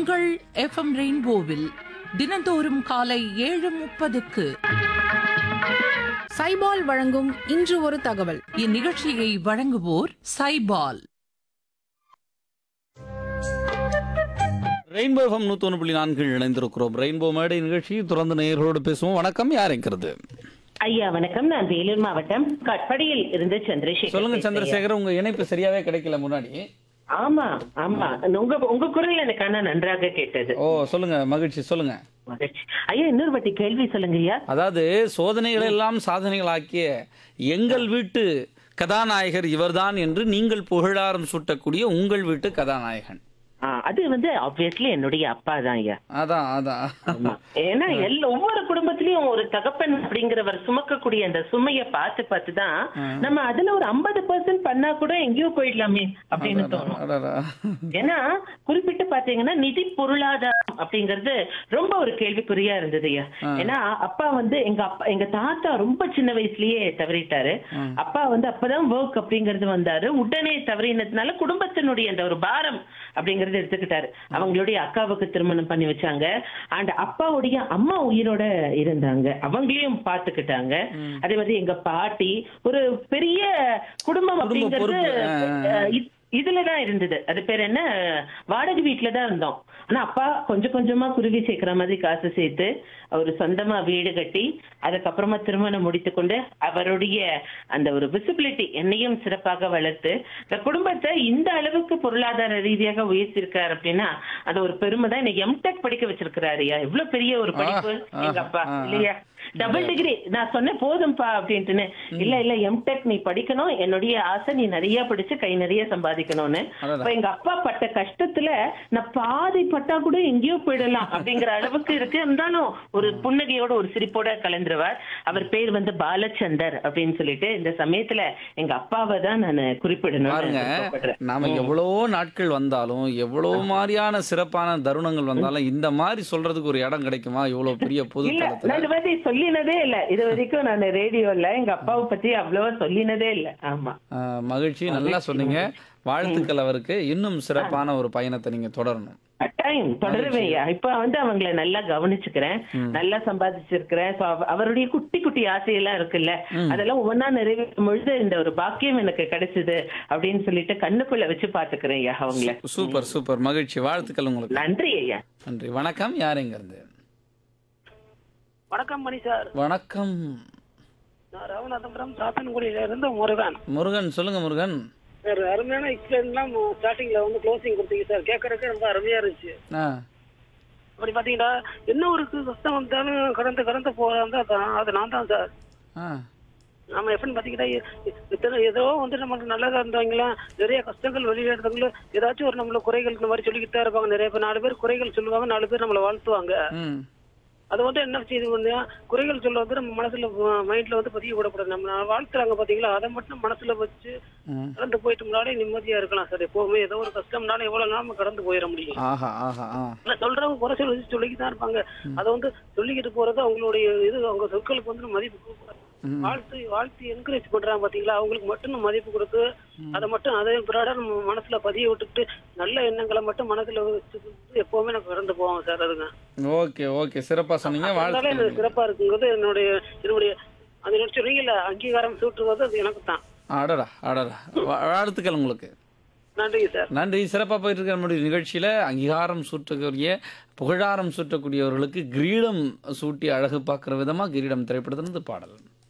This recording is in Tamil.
உங்கள் எஃப்எம் ரெயின்போவில் தினந்தோறும் காலை ஏழு முப்பதுக்கு சைபால் வழங்கும் இன்று ஒரு தகவல் இந்நிகழ்ச்சியை வழங்குவோர் சைபால் ரெயின்போ எஃப்எம் நூத்தொன்று புள்ளி நான்கில் இணைந்திருக்கிறோம் ரெயின்போ மேடை நிகழ்ச்சி தொடர்ந்து நேயர்களோடு பேசுவோம் வணக்கம் யார் இருக்கிறது ஐயா வணக்கம் நான் வேலூர் மாவட்டம் கட்படியில் இருந்து சந்திரசேகர் சொல்லுங்க பேசுறேன். சந்திரசேகர் உங்க இணைப்பு சரியாவே கிடைக்கல முன்னாடி ஆமா ஆமா உங்க உங்க குரல் எனக்கு ஆனா நன்றாக கேட்டது ஓ சொல்லுங்க மகிழ்ச்சி சொல்லுங்க மகிழ்ச்சி. ஐயா இன்னொரு வாட்டி கேள்வி சொல்லுங்க ஐயா அதாவது சோதனைகள் எல்லாம் சாதனைகளாக்கிய எங்கள் வீட்டு கதாநாயகர் இவர்தான் என்று நீங்கள் புகழாரம் சூட்டக்கூடிய உங்கள் வீட்டு கதாநாயகன் ஆ, அது வந்து ஆப்வியஸ்லி என்னுடைய அப்பா தான் ஐயா அதான் அதான் ஆமா. ஏன்னா எல்லா ஒவ்வொரு குடும்பத்திலயும் ஒரு தகப்பன் அப்படிங்கிறவர் சுமக்கக்கூடிய அந்த சுமைய பார்த்து பார்த்து தான் நம்ம அதுல ஒரு ஐம்பது பர்சன்ட் பண்ணா கூட எங்கேயோ போயிடலாமே அப்படின்னு தோணும் அடடா. ஏன்னா குறிப்பிட்டு பாத்தீங்கன்னா நிதி பொருளாதாரம் அப்படிங்கறது ரொம்ப ஒரு கேள்விக்குறியா இருந்தது ஐயா ஏன்னா அப்பா வந்து எங்க அப்பா எங்க தாத்தா ரொம்ப சின்ன வயசுலயே தவறிட்டாரு அப்பா வந்து அப்பதான் ஒர்க் அப்படிங்கறது வந்தாரு உடனே தவறினதுனால குடும்பத்தினுடைய அந்த ஒரு பாரம் அப்படிங்கறது எடுத்துக்கிட்டாரு அவங்களுடைய அக்காவுக்கு திருமணம் பண்ணி வச்சாங்க அண்ட் அப்பாவுடைய அம்மா உயிரோட இருந்தாங்க அவங்களையும் பாத்துக்கிட்டாங்க அதே மாதிரி எங்க பாட்டி ஒரு பெரிய குடும்பம் குடும்ப அப்படிங்கிறது பொறுப்பு. ஆ, ஆ. அஹ், இ- இதுலதான் இருந்தது அது பேர் என்ன வாடகை வீட்டுல தான் இருந்தோம் ஆனா அப்பா கொஞ்சம் கொஞ்சமா குருவி சேர்க்கிற மாதிரி காசு சேர்த்து அவர் சொந்தமா வீடு கட்டி அதுக்கப்புறமா திருமணம் முடித்து கொண்டு அவருடைய அந்த ஒரு விசிபிலிட்டி என்னையும் சிறப்பாக வளர்த்து இந்த குடும்பத்தை இந்த அளவுக்கு பொருளாதார ரீதியாக உயர்த்திருக்காரு அப்படின்னா அது ஒரு பெருமை தான் என்னை எம்டெக் படிக்க வச்சிருக்கிறாருயா எவ்வளவு பெரிய ஒரு படிப்பு ஆ, எங்க அப்பா ஆ, ஆ. இல்லையா டபுள் டிகிரி நான் சொன்னேன் போதும்பா அப்படின்ட்டுன்னு இல்ல இல்ல எம்டெக் நீ படிக்கணும் என்னுடைய ஆசை நீ நிறைய படிச்சு கை நிறைய சம்பாதிக்கணும்னு அடடா. அப்ப எங்க அப்பா பட்ட கஷ்டத்துல நான் பாதி பட்டா கூட எங்கேயோ போயிடலாம் அப்படிங்கிற அளவுக்கு இருக்கு இருந்தாலும் ஒரு புன்னகையோட ஒரு சிரிப்போட கலந்துருவார் அவர் பேர் வந்து பாலச்சந்தர் அப்படின்னு சொல்லிட்டு இந்த சமயத்துல எங்க அப்பாவை தான் நான் குறிப்பிடணும் பாருங்க நாம எவ்வளவோ நாட்கள் வந்தாலும் எவ்வளவு மாதிரியான சிறப்பான தருணங்கள் வந்தாலும் இந்த மாதிரி சொல்றதுக்கு ஒரு இடம் கிடைக்குமா இவ்வளவு பெரிய பொது இல்ல தளத்துல நான் இது மாதிரி சொல்லினதே இல்ல இது வரைக்கும் நான் ரேடியோல எங்க அப்பாவை பத்தி அவ்வளவா சொல்லினதே இல்ல ஆமா ஆஹ், மகிழ்ச்சி நல்லா சொன்னீங்க வாழ்த்துக்கள் அவருக்கு இன்னும் சிறப்பான ஒரு பயணத்தை நீங்க தொடரணும் டைம் தொடருவேயா இப்ப வந்து அவங்கள நல்லா கவனிச்சுக்கிறேன் நல்லா சம்பாதிச்சிருக்கிறேன் So, அவ- அவருடைய குட்டி குட்டி ஆசையெல்லாம் இருக்குல்ல அதெல்லாம் ஒவ்வொன்னா நிறைவேற்றும் பொழுது இந்த ஒரு பாக்கியம் எனக்கு கிடைச்சது அப்படின்னு சொல்லிட்டு கண்ணுக்குள்ள வச்சு பாத்துக்கிறேன் ஐயா அவங்கள சூப்பர் சூப்பர் மகிழ்ச்சி வாழ்த்துக்கள் உங்களுக்கு நன்றி ஐயா நன்றி வணக்கம் யார் எங்க இருந்து வணக்கம் மணி சார் வணக்கம் நான் ராமநாதபுரம் சாத்தன்குடியில இருந்து முருகன் முருகன் சொல்லுங்க முருகன் சார் அருமையான எக்ஸ்பிளைன்லாம் ஸ்டார்டிங்ல வந்து க்ளோசிங் கொடுத்தீங்க சார் கேட்கறதுக்கு ரொம்ப அருமையா இருந்துச்சு ஆ அப்படி பாத்தீங்கன்னா என்ன ஒரு கஷ்டம் வந்தாலும் கடந்து கடந்து போறாங்க அது நான் தான் சார் ஆ நம்ம எப்படின்னு பாத்தீங்கன்னா இ- இத்தனை ஏதோ வந்து நமக்கு நல்லதா இருந்தவங்களாம் நிறைய கஷ்டங்கள் வெளியில இருந்தவங்களும் ஏதாச்சும் ஒரு நம்மள குறைகள் இந்த மாதிரி சொல்லிக்கிட்டு தான் இருப்பாங்க நிறைய பேர் நாலு பேர் குறைகள் சொல்லுவாங்க நாலு பேர் நம்மளை வாழ்த்துவாங்க ம் அது வந்து என்ன செய்யுது வந்து குறைகள் சொல்ல வந்து நம்ம மனசுல மைண்ட்ல வந்து பதிய விடக்கூடாது நம்ம வாழ்த்துறாங்க பாத்தீங்களா அதை மட்டும் மனசுல வச்சு ம். கடந்து போயிட்டு முன்னாடி நிம்மதியா இருக்கலாம் சார் எப்பவுமே ஏதோ ஒரு கஷ்டம்னாலும் எவ்வளவு நாள் நம்ம கடந்து போயிட முடியும் ஆஹா ஆஹா ஆ ஆனா சொல்றவங்க குறை சொல்லி சொல்லிக்கிட்டு தான் இருப்பாங்க அதை வந்து சொல்லிக்கிட்டு போறது அவங்களுடைய இது அவங்க சொற்களுக்கு வந்து மதிப்பு கொடுக்கூடாது வாழ்த்து வாழ்த்து என்கரேஜ் பண்றாங்க பாத்தீங்களா அவங்களுக்கு மட்டும் நம்ம மதிப்பு கொடுத்து அதை மட்டும் அதே பிராட நம்ம மனசுல பதிய விட்டுக்கிட்டு நல்ல எண்ணங்களை மட்டும் மனசுல வச்சுக்கிட்டு எப்பவுமே நம்ம கடந்து போவோம் சார் அதுங்க ஓகே ஓகே சிறப்பா சொன்னீங்க அதனால வாழ்த்துக்கள் எனக்கு சிறப்பா இருக்குங்கிறது என்னுடைய என்னுடைய அது சொன்னீங்கல்ல அங்கீகாரம் சூட்டுவது அது எனக்கு தான் அடடா அடடா வா- வாழ்த்துக்கள் உங்களுக்கு நன்றிங்க சார் நன்றி சிறப்பாக போயிட்டு இருக்க நம்முடைய நிகழ்ச்சியில் அங்கீகாரம் சூட்டக்கூடிய புகழாரம் சூட்டக்கூடியவர்களுக்கு கிரீடம் சூட்டி அழகு பார்க்குற விதமாக கிரீடம் திரைப்படத்திலிருந்து பாடல்